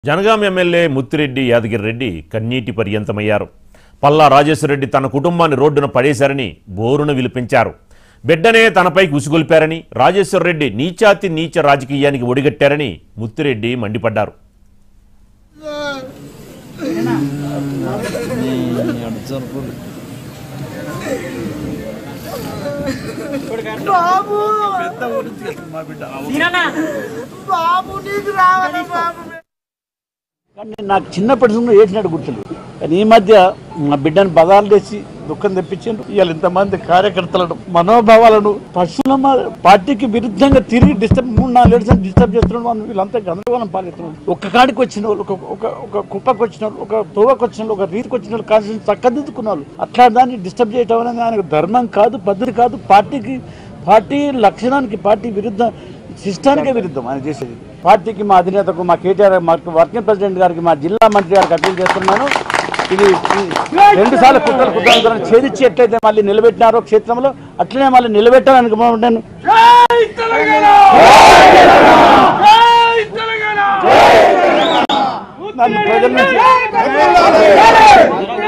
Jangaon MLA Muthireddy Yadagiri Reddy కన్నీటి పర్యంతమయ్యారు పల్లా రాజేశ్వరరెడ్డి తన కుటుంబాన్ని రోడ్డున పడేశారని బోరున విలిపించారు బిడ్డనే తనపైకి ఉసుగొల్పారని రాజేశ్వరరెడ్డి నీచాతి నీచ రాజకీయానికి ఒడిగట్టారని ముత్తిరెడ్డి మండిపడ్డారు బాబు బాబు నీకు రావాలి బాబు కానీ నాకు చిన్నప్పటి నుండి ఏడ్చినట్టు గుర్తులేదు కానీ ఈ మధ్య మా బిడ్డను బదాలు తెచ్చి దుఃఖం తెప్పించిండ్రు ఇవాళ ఇంతమంది కార్యకర్తలను మనోభావాలను పశువుల మా- పార్టీకి విరుద్ధంగా తిరిగి డిస్టర్బ్ మూడు నాలుగు ఏడు డిస్టర్బ్ చేస్తున్నాడు వాళ్ళు వీళ్ళంతా గందరగోళం పాలిస్తున్నారు ఒక్క కాడికి వచ్చిన వాళ్ళు ఒక ఒక ఒక కుప్పకు వచ్చిన వాళ్ళు ఒక తోవకు వచ్చిన వాళ్ళు ఒక రీతికి వచ్చిన వాళ్ళు కాన్స్టిట్యూషన్ చక్కదిద్దుకున్న వాళ్ళు అట్లా దాన్ని డిస్టర్బ్ చేయటం అనేది ఆయనకు ధర్మం కాదు పద్ధతి కాదు పార్టీకి పార్టీ లక్షణానికి పార్టీ విరుద్ధం సిస్టానికే విరుద్ధం ఆయన చేసేది పార్టీకి మా అధినేతకు మా కేటీఆర్ మా వర్కింగ్ ప్రెసిడెంట్ గారికి మా జిల్లా మంత్రి గారికి అప్పీల్ చేస్తున్నాను ఇది రెండు సార్లు కుట్రలు కుట్రలు ఛేదించి ఎట్లయితే మళ్ళీ నిలబెట్టినారో క్షేత్రంలో అట్లనే మళ్ళీ నిలబెట్టాలని నేను దాన్ని ప్రజల నుంచి